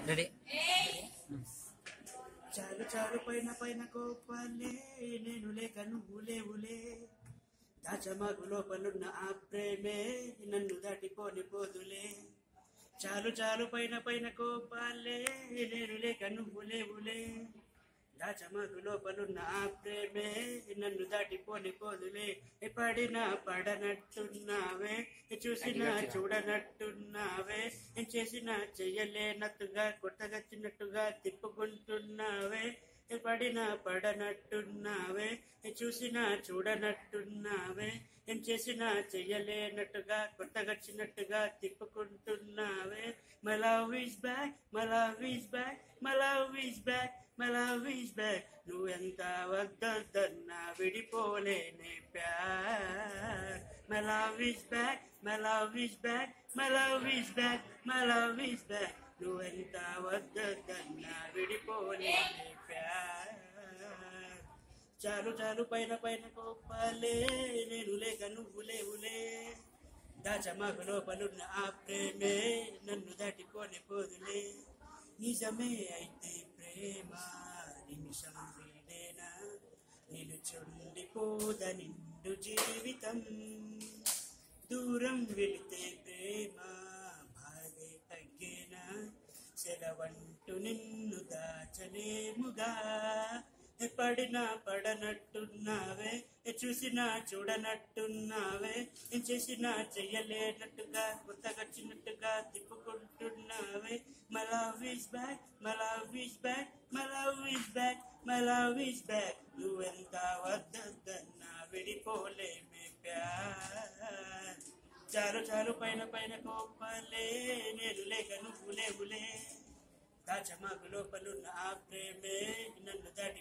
ready చాలు చాలు పైన పైన కోపాలే నేను లేక నువ్వు లేవులే దాచమాకు లోపలున్న ఆ ప్రేమే నన్ను దాటిపోని పోదులే చాలు చాలు పైన పైన కోపాలే నేను లేక నువ్వు లేవులే దాచమాకు లోపలున్న ఆ ప్రేమే నన్ను దాటిపోని పోదులే ఏ పడినా పడనట్టున్నావే ఏ చూసినా చూడనట్టున్నావే ఏం చేసినా చెయ్యలేనట్టుగా కొట్టగచ్చినట్టుగా తిప్పుకుంటున్నావే ఏ పడినా పడనట్టున్నావే ఏ చూసినా చూడనట్టున్నావే ఏం చేసినా చెయ్యలేనట్టుగా కొట్టగచ్చినట్టుగా తిప్పుకుంటున్నావే my love is back my love is back my love is back my love is back నువ్వెంత వద్దన్నా విడిపోలేనే ప్యార్ my love is back my love is back my love is back my love is back నువ్వెంత వద్దన్నా విడిపోలేనే ప్యార్ చాలు చాలు పైన పైన కోపాలే నేను లేక నువ్వు లేవులే దాచమాకు లోపలున్న ఆ ప్రేమే నన్ను దాటిపోని పోదులే నిజమే అయితే ప్రేమ నిమిషం వీడేనా నిలుచుండిపోద నిండు జీవితం దూరం వెళితే ప్రేమ బాధే తగ్గేనా సెలవంటూ నిన్ను దాచలేముగా ఏ పడినా పడనట్టున్నావే ఏ చూసినా చూడనట్టున్నావే ఏం చేసినా చెయ్యలేనట్టుగా కొత్తగచ్చినట్టుగా తిప్పుకుంటున్నావే my love is back my love is back my love is back my love is back నువ్వెంత వద్దన్నా విడిపోలేమే ప్యార్ చాలు చాలు పైన పైన కోపలే నేను లేక నువ్వు లేవులే దాచమాకు లోపలున్న ఆ ప్రేమే నన్ను దాటి